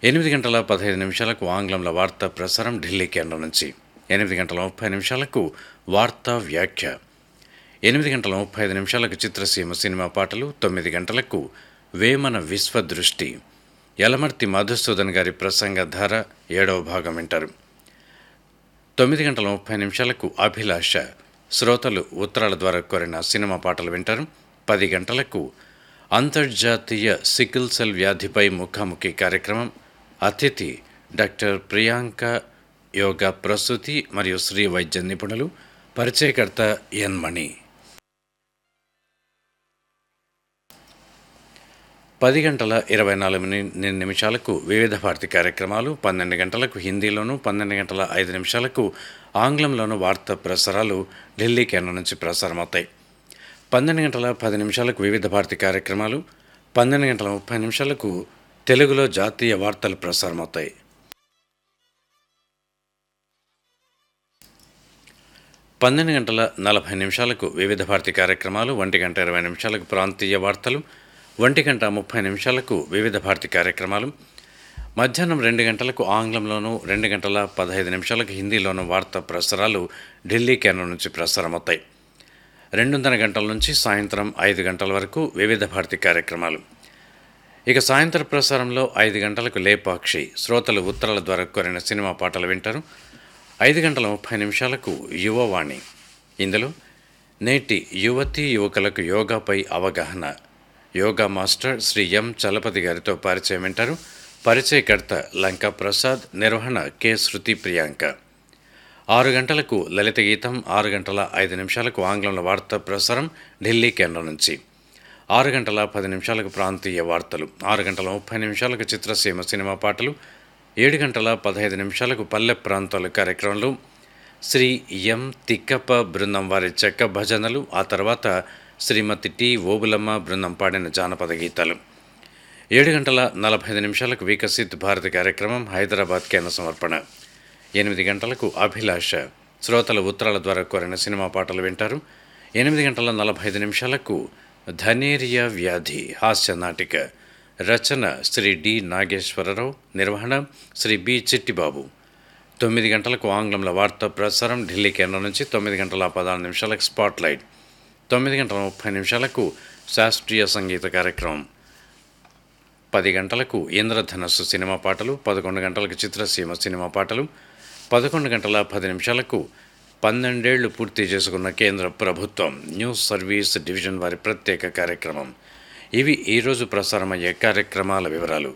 ఎనిమిది గంటల పదహైదు నిమిషాలకు ఆంగ్లంలో వార్తా ప్రసారం ఢిల్లీ కేంద్రం నుంచి ఎనిమిది గంటల ముప్పై నిమిషాలకు వార్తా వ్యాఖ్య ఎనిమిది గంటల ముప్పై ఐదు నిమిషాలకు చిత్రసీమ సినిమా పాటలు తొమ్మిది గంటలకు వేమన విశ్వదృష్టి యలమర్తి మధుసూదన్ గారి ప్రసంగధార ఏడవ భాగం వింటారు తొమ్మిది గంటల ముప్పై నిమిషాలకు అభిలాష శ్రోతలు ఉత్తరాల ద్వారా కోరిన సినిమా పాటలు వింటారు పది గంటలకు అంతర్జాతీయ సికిల్ సెల్ వ్యాధిపై ముఖాముఖి కార్యక్రమం అతిథి డాక్టర్ ప్రియాంక యోగా ప్రసూతి మరియు శ్రీ వైద్య నిపుణులు పరిచయకర్త ఎన్ మణి పది గంటల ఇరవై నాలుగు ని- నిమిషాలకు వివిధ భారతి కార్యక్రమాలు పన్నెండు గంటలకు హిందీలోను పన్నెండు గంటల ఐదు నిమిషాలకు ఆంగ్లంలోను వార్తా ప్రసారాలు ఢిల్లీ కేంద్రం నుంచి ప్రసారమవుతాయి పన్నెండు గంటల పది నిమిషాలకు వివిధ భారతి కార్యక్రమాలు పన్నెండు గంటల ముప్పై నిమిషాలకు తెలుగులో జాతీయ వార్తలు ప్రసారమవుతాయి పన్నెండు గంటల నలభై నిమిషాలకు వివిధ భారతి కార్యక్రమాలు ఒంటి గంట ఇరవై నిమిషాలకు ప్రాంతీయ వార్తలు ఒంటి గంట ముప్పై నిమిషాలకు వివిధ భారతి కార్యక్రమాలు మధ్యాహ్నం రెండు గంటలకు ఆంగ్లంలోనూ రెండు గంటల పదహైదు నిమిషాలకు హిందీలోనూ వార్తా ప్రసారాలు ఢిల్లీ కేంద్రం నుంచి ప్రసారమవుతాయి రెండున్నర గంటల నుంచి సాయంత్రం ఐదు గంటల వరకు వివిధ భారతి కార్యక్రమాలు ఇక సాయంత్రం ప్రసారంలో ఐదు గంటలకు లేపాక్షి శ్రోతలు ఉత్తరాల ద్వారా కోరిన సినిమా పాటలు వింటారు ఐదు గంటల ముప్పై నిమిషాలకు యువవాణి ఇందులో నేటి యువతీ యువకులకు యోగాపై అవగాహన yoga master Shri M Chalapathi గారితో పరిచయం వింటారు పరిచయకర్త లంకా ప్రసాద్ నిర్వహణ కె శృతి ప్రియాంక ఆరు గంటలకు లలిత గీతం ఆరు గంటల ఐదు నిమిషాలకు ఆంగ్లంలో వార్తా ప్రసారం ఢిల్లీ కేంద్రం నుంచి ఆరు గంటల పది నిమిషాలకు ప్రాంతీయ వార్తలు ఆరు గంటల ముప్పై నిమిషాలకు చిత్రసీమ సినిమా పాటలు ఏడు గంటల పదహైదు నిమిషాలకు పల్లె ప్రాంతాల కార్యక్రమంలో శ్రీ ఎం తిక్కప్ప బృందం వారి చెక్క భజనలు ఆ తర్వాత శ్రీమతి టి ఓబులమ్మ బృందం పాడిన జానపద గీతాలు ఏడు గంటల నలభై ఐదు నిమిషాలకు వికసిత్ భారత్ కార్యక్రమం హైదరాబాద్ కేంద్ర సమర్పణ ఎనిమిది గంటలకు అభిలాష శ్రోతల ఉత్తరాల ద్వారా కోరిన సినిమా పాటలు వింటారు ఎనిమిది గంటల నలభై ఐదు నిమిషాలకు ధనేరియా వ్యాధి హాస్య నాటిక రచన శ్రీ డి నాగేశ్వరరావు నిర్వహణ శ్రీ బి చిట్టిబాబు తొమ్మిది గంటలకు ఆంగ్లంలో వార్తా ప్రసారం ఢిల్లీ కేంద్రం నుంచి తొమ్మిది గంటల పదహారు నిమిషాలకు స్పాట్లైట్ తొమ్మిది గంటల ముప్పై నిమిషాలకు శాస్త్రీయ సంగీత కార్యక్రమం పది గంటలకు ఇంద్రధనస్సు సినిమా పాటలు పదకొండు గంటలకు చిత్రసీమ సినిమా పాటలు పదకొండు గంటల పది నిమిషాలకు పన్నెండేళ్లు పూర్తి చేసుకున్న కేంద్ర ప్రభుత్వం న్యూస్ సర్వీస్ డివిజన్ వారి ప్రత్యేక కార్యక్రమం ఇవి ఈరోజు ప్రసారమయ్యే కార్యక్రమాల వివరాలు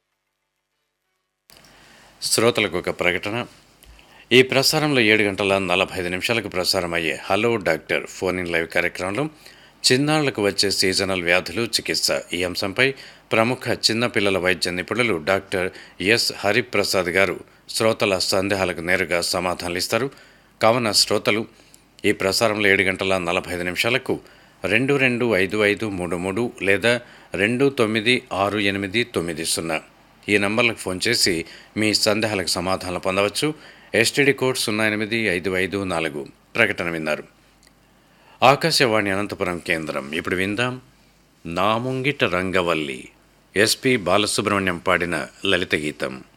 శ్రోతలకు ఒక ప్రకటన ఈ ప్రసారంలో ఏడు గంటల నలభై ఐదు నిమిషాలకు ప్రసారమయ్యే hello doctor phone in live కార్యక్రమంలో చిన్నారులకు వచ్చే సీజనల్ వ్యాధులు చికిత్స ఈ అంశంపై ప్రముఖ చిన్నపిల్లల వైద్య నిపుణులు డాక్టర్ ఎస్ హరిప్రసాద్ గారు శ్రోతల సందేహాలకు నేరుగా సమాధానాలు ఇస్తారు కావున శ్రోతలు ఈ ప్రసారంలో ఏడు గంటల నలభై ఐదు నిమిషాలకు రెండు రెండు ఐదు ఐదు మూడు మూడు లేదా రెండు తొమ్మిది ఆరు ఎనిమిది తొమ్మిది సున్నా ఈ నంబర్లకు ఫోన్ చేసి మీ సందేహాలకు సమాధానాలు పొందవచ్చు ఎస్టీడీ కోడ్ సున్నా ఎనిమిది ఐదు ఐదు నాలుగు ప్రకటన విన్నారు ఆకాశవాణి అనంతపురం కేంద్రం ఇప్పుడు విందాం నా ముంగిట రంగవల్లి ఎస్పి బాలసుబ్రహ్మణ్యం పాడిన లలిత గీతం